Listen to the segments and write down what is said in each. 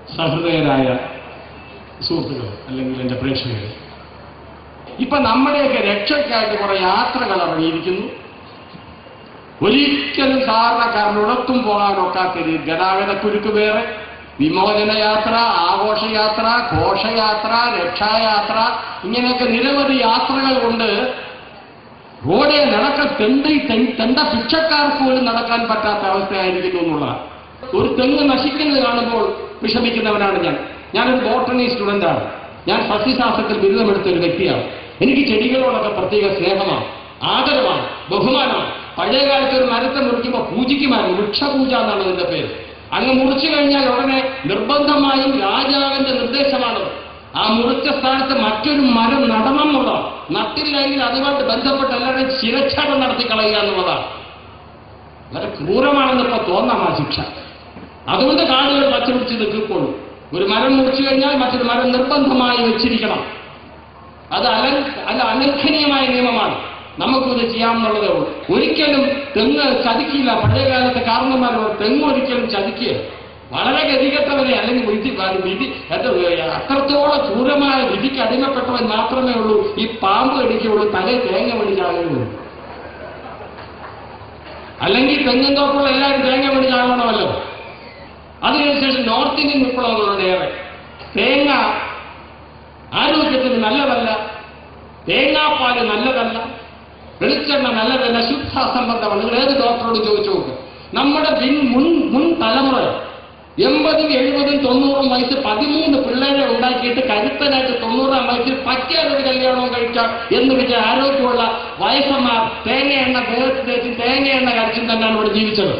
സഹൃദയരായ സുഹൃത്തുക്കൾ അല്ലെങ്കിൽ എൻ്റെ പ്രേക്ഷകർ ഇപ്പൊ നമ്മുടെയൊക്കെ രക്ഷയ്ക്കായിട്ട് കുറെ യാത്രകൾ ഇറങ്ങിയിരിക്കുന്നു ഒരിക്കലും സാധാരണക്കാരന് ഉണർത്തും പോകാനൊക്കാത്ത രീതി ഗതാഗത കുരുക്ക് വേറെ വിമോചന യാത്ര ആഘോഷയാത്ര ഘോഷയാത്ര രക്ഷായാത്ര ഇങ്ങനെയൊക്കെ നിരവധി യാത്രകൾ കൊണ്ട് റോഡെ നടക്ക തെണ്ടി തെ- തെണ്ട ഭിക്ഷക്കാർക്ക് പോലും നടക്കാൻ പറ്റാത്ത അവസ്ഥയായിരിക്കുന്നു എന്നുള്ളതാണ് ഒരു തെങ്ങ് നശിക്കുന്നത് കാണുമ്പോൾ വിഷമിക്കുന്നവനാണ് ഞാൻ ഞാനൊരു ബോട്ടണി സ്റ്റുഡന്റാണ് ഞാൻ സസ്യശാസ്ത്രത്തിൽ ബിരുദമെടുത്ത ഒരു വ്യക്തിയാണ് എനിക്ക് ചെടികളോടൊക്കെ പ്രത്യേക സ്നേഹമാണ് ആദരവാണ് ബഹുമാനമാണ് പഴയ കാലത്ത് ഒരു മരത്തെ മുറിക്കുമ്പോൾ പൂജിക്കുമായിരുന്നു വൃക്ഷപൂജ എന്നാണ് അതിന്റെ പേര് അങ്ങ് മുറിച്ചു കഴിഞ്ഞാൽ ഉടനെ നിർബന്ധമായും രാജാവിന്റെ നിർദ്ദേശമാണ് ആ മുറിച്ച സ്ഥാനത്ത് മറ്റൊരു മരം നടണം എന്നുള്ളതാണ് നട്ടില്ലെങ്കിൽ അതുമായിട്ട് ബന്ധപ്പെട്ട് എല്ലാവരുടെയും ശിരച്ഛേദം നടത്തി കളയുക എന്നുള്ളതാണ് വളരെ ക്രൂരമാണെന്ന് ഇപ്പൊ തോന്നാം ആ ശിക്ഷ അതുകൊണ്ട് കാടുകൾ പച്ചപിടിച്ച് നിൽക്കുള്ളൂ ഒരു മരം മുറിച്ചു കഴിഞ്ഞാൽ മറ്റൊരു മരം നിർബന്ധമായി വെച്ചിരിക്കണം അത് അല അല്ല അലംഘനീയമായ നിയമമാണ് നമുക്കിത് ചെയ്യാമെന്നുള്ളതേ ഉള്ളൂ ഒരിക്കലും തെങ്ങ് ചതിക്കില്ല പഴയ കാലത്തെ കാരണന്മാർ തെങ്ങ് ഒരിക്കലും ചതിക്കുക വളരെ ഗതികെട്ടവരെ അല്ലെങ്കിൽ വിധി വിധി എന്താ അത്രത്തോളം ക്രൂരമായ വിധിക്ക് അടിമപ്പെട്ടവൻ മാത്രമേ ഉള്ളൂ ഈ പാമ്പ് കടിക്കുള്ളൂ തലേ തേങ്ങ മേടിച്ചാകുള്ളൂ അല്ലെങ്കിൽ തെങ്ങും തോപ്പുള്ള എല്ലാവരും തേങ്ങ മേടിച്ചാകണമല്ലോ അതിനുശേഷം നോർത്ത് ഇന്ത്യൻ വിപ്ലവങ്ങളുണ്ട് ഏറെ തേങ്ങ ആരോഗ്യത്തിന് നല്ലതല്ല തേങ്ങാപ്പാല് നല്ലതല്ല വെളിച്ചെണ്ണ നല്ലതല്ല ശുദ്ധ സംബന്ധമാണ് നിങ്ങൾ ഏത് ഡോക്ടറോട് ചോദിച്ചു നോക്ക് നമ്മുടെ പിൻ മുൻ മുൻ തലമുറ എൺപതും എഴുപതും തൊണ്ണൂറും വയസ്സ് പതിമൂന്ന് പിള്ളേരെ ഉണ്ടാക്കിയിട്ട് കരുത്തനായിട്ട് തൊണ്ണൂറാം വയസ്സിൽ പറ്റിയൊരു കല്യാണവും കഴിക്കാം എന്ന് വെച്ച ആരോഗ്യമുള്ള വയസ്സന്മാർ തേങ്ങ എണ്ണ തേച്ച് തേച്ചും തേങ്ങ എണ്ണ കഴിച്ചും തന്നെയാണ് ഇവിടെ ജീവിച്ചത്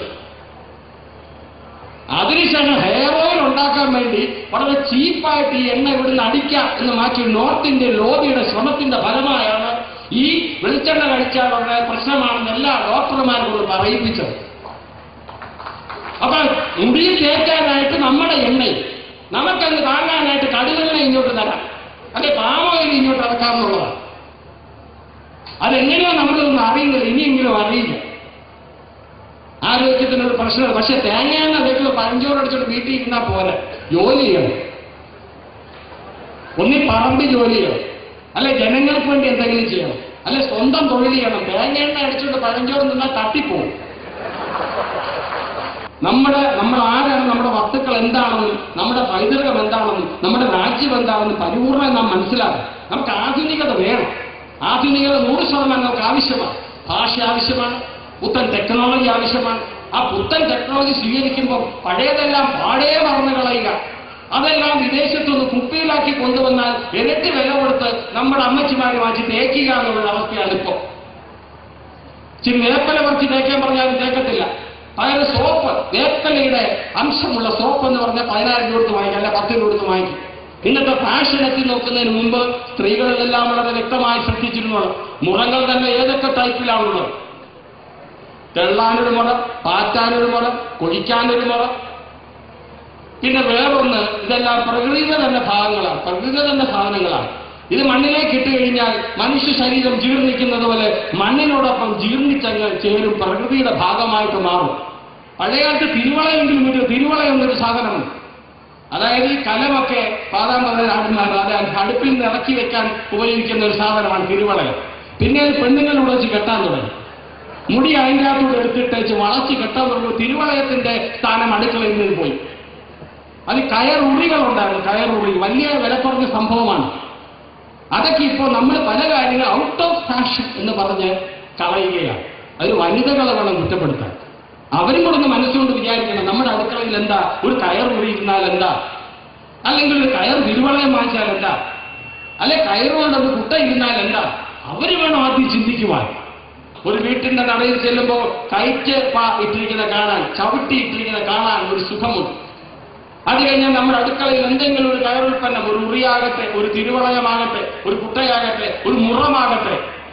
അതിനുശേഷം ഹെയർ ഓയിൽ ഉണ്ടാക്കാൻ വേണ്ടി വളരെ ചീപ്പായിട്ട് ഈ എണ്ണ ഇവിടുന്ന് അടിക്കാം എന്ന് മാറ്റി നോർത്ത് ഇന്ത്യൻ ലോബിയുടെ ശ്രമത്തിന്റെ ഫലമായാണ് ഈ വെളിച്ചെണ്ണ കഴിച്ചാൽ ഉള്ള പ്രശ്നമാണെന്ന് എല്ലാ ഡോക്ടർമാരും കൊണ്ട് പറയിപ്പിച്ചത് അപ്പൊ മുടിയിൽ തേക്കാനായിട്ട് നമ്മുടെ എണ്ണയും നമുക്കങ്ങ് താങ്ങാനായിട്ട് കടുകെണ്ണ ഇങ്ങോട്ട് തരാം അല്ലെ പാമോയിൽ ഇങ്ങോട്ട് ഇറക്കാമെന്നുള്ളതാണ് അതെങ്ങനെയോ നമ്മളൊന്നും അറിയുന്നില്ല ഇനിയെങ്കിലും അറിയില്ല ആരോഗ്യത്തിനൊരു പ്രശ്നമാണ് പക്ഷെ തേങ്ങയെണ്ണ തേക്കുമ്പോൾ പഴഞ്ചോറ് അടിച്ചിട്ട് വീട്ടിൽ ഇരുന്നാൽ പോലെ ജോലി ചെയ്യണം ഒന്നി പറമ്പ് ജോലി ചെയ്യണം അല്ലെ ജനങ്ങൾക്ക് വേണ്ടി എന്തെങ്കിലും ചെയ്യണം അല്ലെ സ്വന്തം തൊഴിൽ ചെയ്യണം തേങ്ങയെണ്ണ അടിച്ചുകൊണ്ട് പഴഞ്ചോറ് നിന്നാൽ തട്ടിപ്പോവും നമ്മുടെ നമ്മൾ ആരാണ് നമ്മുടെ വസ്തുക്കൾ എന്താണെന്നും നമ്മുടെ പൈതൃകം എന്താണെന്നും നമ്മുടെ രാജ്യം എന്താണെന്നും പരിപൂർണ്ണമായി നാം മനസ്സിലാക്കും നമുക്ക് ആധുനികത വേണം ആധുനികത നൂറ് ശതമാനം നമുക്ക് ആവശ്യമാണ് ഭാഷ ആവശ്യമാണ് പുത്തൻ ടെക്നോളജി ആവശ്യമാണ് ആ പുത്തൻ ടെക്നോളജി സ്വീകരിക്കുമ്പോൾ പഴയതെല്ലാം പാടേ മറന്നു കളയുക അതെല്ലാം വിദേശത്തുനിന്ന് കുപ്പിയിലാക്കി കൊണ്ടുവന്നാൽ ഇരട്ടി വില കൊടുത്ത് നമ്മുടെ അമ്മച്ചിമാരെ വാങ്ങിച്ച് തേക്കുക എന്നുള്ള അവസ്ഥയാണ് ഇപ്പോൾ ഇച്ചിരി വേപ്പല പറിച്ച് തേക്കാൻ പറഞ്ഞാലും തേക്കത്തില്ല പകരം സോപ്പ് വേപ്പലയുടെ അംശമുള്ള സോപ്പ് എന്ന് പറഞ്ഞാൽ പതിനായിരം രൂപ കൊടുത്ത് വാങ്ങിക്കാം അല്ല പത്ത് രൂപ കൊടുത്ത് വാങ്ങിക്കും ഇന്നത്തെ ഫാഷൻ എത്തി നോക്കുന്നതിന് മുമ്പ് സ്ത്രീകളിലെല്ലാം വളരെ വ്യക്തമായി ശ്രദ്ധിച്ചിരുന്നു മുറങ്ങൾ തന്നെ ഏതൊക്കെ ടൈപ്പിലാണുള്ളത് തെള്ളാനൊരു മുറ പാറ്റാനൊരു മുറ കൊഴിക്കാനൊരു മുറ പിന്നെ വേറൊന്ന് ഇതെല്ലാം പ്രകൃതിയുടെ തന്നെ ഭാഗങ്ങളാണ് പ്രകൃതിയുടെ തന്നെ സാധനങ്ങളാണ് ഇത് മണ്ണിലേക്ക് ഇട്ട് കഴിഞ്ഞാൽ മനുഷ്യ ശരീരം ജീർണിക്കുന്നത് പോലെ മണ്ണിനോടൊപ്പം ജീർണിച്ചങ്ങ് ചേരും പ്രകൃതിയുടെ ഭാഗമായിട്ട് മാറും പഴയകാലത്ത് തിരുവളയെങ്കിലും ഒരു തിരുവള എന്നൊരു സാധനമുണ്ട് അതായത് ഈ കലമൊക്കെ പാതാൻ പതിനാടുമാർ അതായത് അടുപ്പിൽ നിന്ന് ഇറക്കി വെക്കാൻ ഉപയോഗിക്കുന്ന ഒരു സാധനമാണ് തിരുവളയം പിന്നെ അത് പെണ്ണുങ്ങളോട് വെച്ച് കെട്ടാൻ തുടങ്ങി മുടി അതിൻ്റെ അകത്തോട് എടുത്തിട്ടേച്ച് വളച്ച് കെട്ടാൻ തുടങ്ങി തിരുവളയത്തിന്റെ സ്ഥാനം അടുക്കളയിൽ നിന്ന് പോയി അത് കയറുറികളുണ്ടായിരുന്നു കയറുറി വലിയ വില കുറഞ്ഞ സംഭവമാണ് അതൊക്കെ ഇപ്പോൾ നമ്മൾ പല കാര്യങ്ങൾ ഔട്ട് ഓഫ് ഫാഷൻ എന്ന് പറഞ്ഞ് കളയുകയാണ് അത് വനിതകളെ വേണം കുറ്റപ്പെടുത്താൻ അവരും കൂടെ ഒന്ന് മനസ്സുകൊണ്ട് വിചാരിക്കണം നമ്മുടെ അടുക്കളയിൽ എന്താ ഒരു കയർ ഉറിയിരുന്നാൽ എന്താ അല്ലെങ്കിൽ ഒരു കയർ തിരുവളയം വാങ്ങിച്ചാൽ എന്താ അല്ലെ കയറുകൊണ്ട് ഒരു കുട്ട ഇരുന്നാൽ എന്താ അവര് വേണം ആദ്യം ചിന്തിക്കുവാൻ ഒരു വീട്ടിന്റെ നടയിൽ ചെല്ലുമ്പോൾ കയറ്റ് പാ ഇട്ടിരിക്കുന്ന കാണാൻ ചവിട്ടി ഇട്ടിരിക്കുന്ന കാണാൻ ഒരു സുഖമുണ്ട് അത് കഴിഞ്ഞാൽ നമ്മുടെ അടുക്കളയിൽ എന്തെങ്കിലും ഒരു കയറുൽപ്പന്നം ഒരു ഉറിയാകട്ടെ ഒരു തിരുവളയമാകട്ടെ ഒരു കുട്ടയാകട്ടെ ഒരു മുറമാകട്ടെ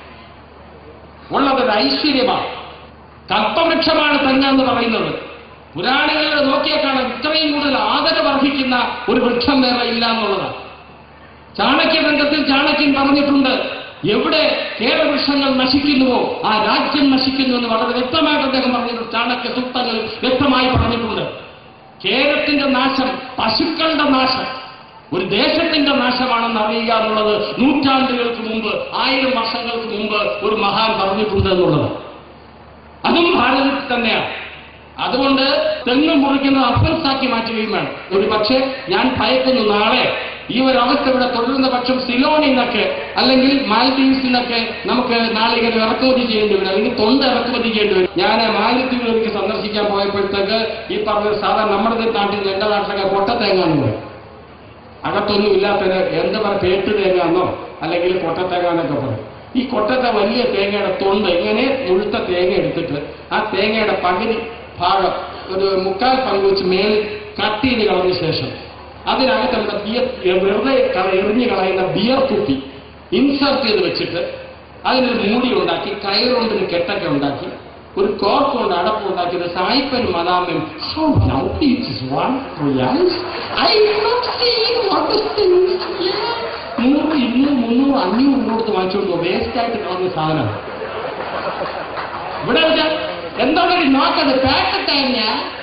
ഉള്ളതൊരു ഐശ്വര്യമാണ് കൽപ്പവൃക്ഷമാണ് തെങ്ങ് എന്ന് പറയുന്നത് പുരാണങ്ങളിൽ നോക്കിയാൽ കാണാം ഇത്രയും കൂടുതൽ ആദരവർഹിക്കുന്ന ഒരു വൃക്ഷം വേറെ ഇല്ല എന്നുള്ളതാണ് ചാണക്യബന്ധത്തിൽ ചാണക്യൻ പറഞ്ഞിട്ടുണ്ട് എവിടെ കേരവൃക്ഷങ്ങൾ നശിക്കുന്നുവോ ആ രാജ്യം നശിക്കുന്നു എന്ന് വളരെ വ്യക്തമായിട്ട് അദ്ദേഹം പറഞ്ഞിട്ടുണ്ട് ചാണക്യ സൂക്തങ്ങൾ വ്യക്തമായി പറഞ്ഞിട്ടുണ്ട് കേരളത്തിന്റെ നാശം പശുക്കളുടെ നാശം ഒരു ദേശത്തിന്റെ നാശമാണെന്ന് അറിയുക എന്നുള്ളത് നൂറ്റാണ്ടുകൾക്ക് മുമ്പ് ആയിരം വർഷങ്ങൾക്ക് മുമ്പ് ഒരു മഹാൻ പറഞ്ഞിട്ടുണ്ട് എന്നുള്ളത് അതും ഭാരതത്തിൽ തന്നെയാണ് അതുകൊണ്ട് തെങ്ങ് മുറിക്കുന്നത് അഫൻസാക്കി മാറ്റുകയും വേണം ഒരു പക്ഷേ ഞാൻ ഭയക്കുന്നു നാളെ ഈ ഒരു അവസ്ഥ ഇവിടെ തുടരുന്ന പക്ഷം സിലോണിൽ നിന്നൊക്കെ അല്ലെങ്കിൽ മാലദ്വീപ്സിൽ നിന്നൊക്കെ നമുക്ക് നാളികേരം ഇറക്കുമതി ചെയ്യേണ്ടി വരും അല്ലെങ്കിൽ തൊണ്ട ഇറക്കുമതി ചെയ്യേണ്ടി വരും ഞാൻ മാലദ്വീപിലേക്ക് സന്ദർശിക്കാൻ പോയപ്പോഴത്തേക്ക് ഈ പറഞ്ഞ സാധാരണ നമ്മുടെ നാട്ടിൽ എന്റെ നാട്ടിലൊക്കെ കൊട്ടത്തേങ്ങ എന്ന് പറയും അകത്തൊന്നും ഇല്ലാത്തത് എന്താ പറയുക പേട്ട് തേങ്ങ എന്നോ അല്ലെങ്കിൽ കൊട്ടത്തേങ്ങ എന്നൊക്കെ പറയും ഈ കൊട്ടത്തെ വലിയ തേങ്ങയുടെ തൊണ്ട് ഇങ്ങനെ മുഴുത്ത തേങ്ങ എടുത്തിട്ട് ആ തേങ്ങയുടെ പകുതി ഭാഗം ഒരു മുക്കാൽ പങ്ക് വെച്ച് മേളിൽ കട്ട് ചെയ്ത് കളഞ്ഞ ശേഷം അതിനകത്ത് നമ്മുടെ ബിയർ വെറുതെ കള- എറിഞ്ഞ് കളയുന്ന ബിയർ കുപ്പി ഇൻസർട്ട് ചെയ്ത് വെച്ചിട്ട് അതിനൊരു മൂടി ഉണ്ടാക്കി കയറുകൊണ്ടൊരു കെട്ടൊക്കെ ഉണ്ടാക്കി ഒരു കോർക്ക് കൊണ്ട് അടപ്പ് ഉണ്ടാക്കിയത് സായിപ്പനും മദാമയും how lovely it is wonderful yes I not seen what is things നൂറ് ഇരുന്നൂറ് മുന്നൂറ് അഞ്ഞൂറ് കൊടുത്ത് വാങ്ങിച്ചുകൊണ്ട് വേസ്റ്റ് ആയിട്ട് കളഞ്ഞ സാധനം ഇവിടെ വെച്ചാൽ എന്താണ് നോക്കത് പേട്ട തേങ്ങ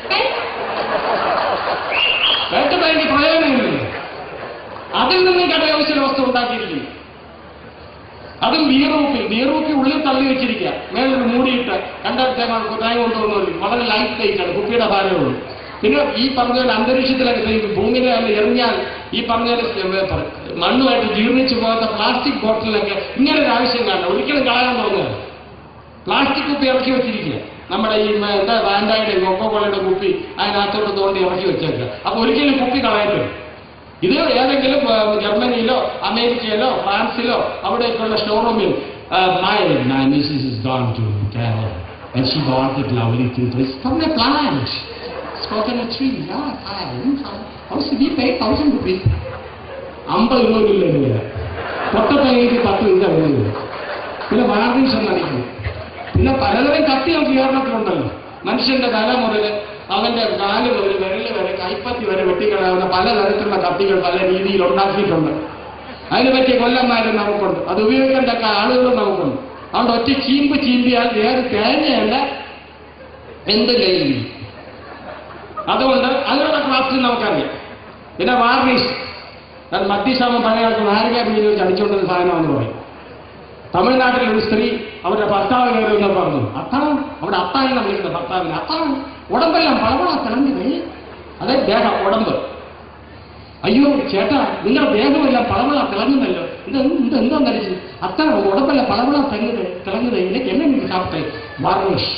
പേട്ട തേങ്ങ പ്രയോജനമില്ല അതിൽ നിന്നും കടകൗശല വസ്തു ഉണ്ടാക്കിയിരിക്കുന്നു അതും ബീറൂപ്പി ബീറൂപ്പി ഉള്ളിൽ തള്ളി വെച്ചിരിക്കുക മേലൊരു മൂടിയിട്ട് രണ്ടായിരത്തി തേങ്ങ കൊണ്ടുവന്നു വളരെ ലൈറ്റ് വെയിറ്റ് ആണ് കുപ്പിയുടെ ഭാരമേ ഉള്ളൂ പിന്നെ ഈ പറഞ്ഞ പോലെ അന്തരീക്ഷത്തിലൊക്കെ ഈ ഭൂമിയിലെ അതിൽ എറിഞ്ഞാൽ ഈ പറഞ്ഞ പോലെ ഏ, പറ- മണ്ണുമായിട്ട് ജീർണിച്ചു പോകാത്ത പ്ലാസ്റ്റിക് ബോട്ടിലൊക്കെ ഇങ്ങനെ ഒരു ആവശ്യം കാണണം ഒരിക്കലും കളയാൻ തോന്നുന്നത് പ്ലാസ്റ്റിക് കുപ്പി ഇറക്കി വെച്ചിരിക്കുക നമ്മുടെ ഈ മ- എന്താ വാൻഡായുടെ കൊക്കോ കോളയുടെ കുപ്പി അതിനകത്തോട്ട് തോണ്ടി ഇറക്കി വെച്ചേക്കുക അപ്പൊ ഒരിക്കലും കുപ്പി കളയരുത് ഇത് ഏതെങ്കിലും ആ, ജർമ്മനിയിലോ അമേരിക്കയിലോ ഫ്രാൻസിലോ അവിടെയൊക്കെയുള്ള ഷോറൂമിൽ my missus is gone to Kerala and she wanted lovely things. It's from a plant. It's spoken a tree. Yeah, fine. How should we pay thousand rupees? അമ്പത് രൂപ ഇല്ല വില പൊട്ടത്തങ്ങയ്ക്ക് പത്ത് രൂപ വില പിന്നെ വാർണിഷ് എന്നടിക്കുന്നു പിന്നെ പലതരം കത്തികൾ കേരളത്തിലുണ്ടല്ലോ മനുഷ്യന്റെ തല മുതൽ അവന്റെ കാല് മുതൽ വിരല് വരെ കൈപ്പത്തി വരെ വെട്ടിക്കളയാവുന്ന പലതരത്തിലുള്ള കത്തികൾ പല രീതിയിൽ ഉണ്ടാക്കിയിട്ടുണ്ട് അതിന് പറ്റിയ കൊല്ലന്മാരും നമുക്കുണ്ട് അത് ഉപയോഗിക്കേണ്ട ആളുകളും നമുക്കുണ്ട് അതുകൊണ്ട് ഒറ്റ ചീമ്പ് ചീമ്പിയാൽ വേറെ തേങ്ങയല്ല എന്ത് കയ്യിൽ അതുകൊണ്ട് അതിനുള്ള ക്ലാസ് നമുക്കറിയാം പിന്നെ വാർണിഷ് അത് മദ്യശാമം പഴയ കാലത്ത് നാരക മീൻ വെച്ച് അടിച്ചുകൊണ്ടിരുന്ന സാധനമാണെന്ന് പറയും തമിഴ്നാട്ടിലെ ഒരു സ്ത്രീ അവരുടെ ഭർത്താവ് കയറി പറഞ്ഞു അത്താണ് അവിടെ അത്താനെന്ന് വിളിക്കുന്നത് ഭർത്താവിനെ അത്താണ് ഉടമ്പെല്ലാം പളവള തിളങ്ങുന്നേ അതെ ദേഹം ഉടമ്പ് അയ്യോ ചേട്ടാ നിങ്ങളുടെ ദേഹമെല്ലാം പളവള തിളങ്ങുന്നല്ലോ ഇത് ഇത് എന്തോ ധരിച്ചു അത്ര ഉടമ്പെല്ലാം പളവള തിളങ്ങുന്നത് തിളങ്ങുന്നത് എനിക്ക് എന്നെ നിങ്ങൾ സാപ്പിട്ടെ വാർണിഷ്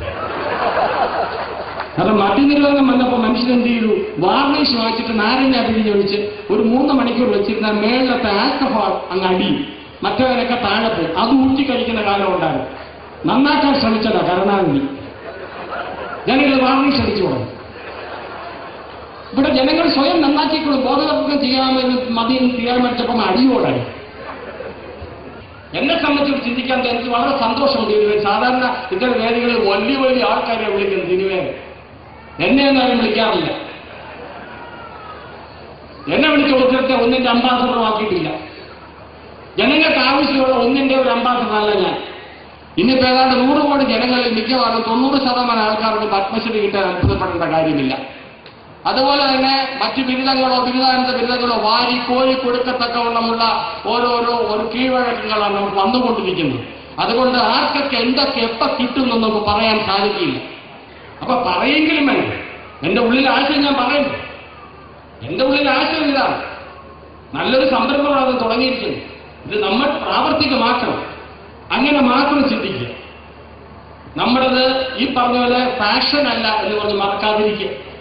കാരണം മദ്യനിരോധനം വന്നപ്പോൾ മനുഷ്യൻ എന്ത് ചെയ്തു വാർണിഷ് വാങ്ങിച്ചിട്ട് നാരങ്ങ പിഴിഞ്ഞ് ഒഴിച്ച് ഒരു മൂന്ന് മണിക്കൂർ വെച്ചിരുന്ന മേളിലത്തെ ആൽക്കഹോൾ അങ്ങ് അടിയും മറ്റവരൊക്കെ താഴെ പോയി അത് ഊറ്റി കഴിക്കുന്ന കാലം ഉണ്ടായിരുന്നു നന്നാക്കാൻ ശ്രമിച്ചതാ കരുണാനിധി ജനങ്ങൾ വാർണിഷ് അടിച്ചു തുടങ്ങി ഇവിടെ ജനങ്ങൾ സ്വയം നന്നാക്കിക്കൊള്ളും ബോധവൽക്കരണം ചെയ്യാമെന്ന് മതിയെന്ന് തീരുമാനിച്ചപ്പം അടിയോടായി എന്നെ സംബന്ധിച്ച് ചിന്തിക്കാൻ എനിക്ക് വളരെ സന്തോഷമുണ്ട് ഇതിന് സാധാരണ ഇത്തരം വേദികളിൽ വലിയ വലിയ ആൾക്കാരെ വിളിക്കുന്നത് സിനിമയെ എന്നെ എന്നാലും വിളിക്കാറില്ല എന്നെ വിളിച്ച് കൊടുത്തിട്ട് ഒന്നിന്റെ അംബാസഡർ ആക്കിയിട്ടില്ല ജനങ്ങൾക്ക് ആവശ്യമുള്ള ഒന്നിന്റെ ഒരു അംബാസഡർ അല്ല ഞാൻ ഇന്നിപ്പോ ഏതാണ്ട് നൂറ് കോടി ജനങ്ങളിൽ മിക്കവാറും തൊണ്ണൂറ് ശതമാനം ആൾക്കാർക്ക് പത്മശ്രീ കിട്ടാൻ അത്ഭുതപ്പെടേണ്ട കാര്യമില്ല അതുപോലെ തന്നെ മറ്റു ബിരുദങ്ങളോ ബിരുദാനന്ദ ബിരുദങ്ങളോ വാരി കോരി കൊടുക്കത്തക്കവണ്ണമുള്ള ഓരോരോ ഒരു കീഴ്വഴക്കങ്ങളാണ് നമുക്ക് വന്നുകൊണ്ടിരിക്കുന്നത് അതുകൊണ്ട് ആർക്കൊക്കെ എന്തൊക്കെ എപ്പോ കിട്ടുമെന്ന് നമുക്ക് പറയാൻ സാധിക്കില്ല അപ്പൊ പറയെങ്കിലും വേണം എന്റെ ഉള്ളിൽ ആശയം ഞാൻ പറയും എന്റെ ഉള്ളിൽ ആശയം ഇതാണ് നല്ലൊരു സംരംഭമാണ് അത് തുടങ്ങിയിരിക്കുന്നത് ഇത് നമ്മൾ പ്രാവർത്തികമാക്കണം അങ്ങനെ മാത്രം ചിന്തിക്കുക നമ്മുടേത് ഈ പറഞ്ഞ പോലെ ഫാഷൻ അല്ല എന്ന് പറഞ്ഞ് മറക്കാതിരിക്കുക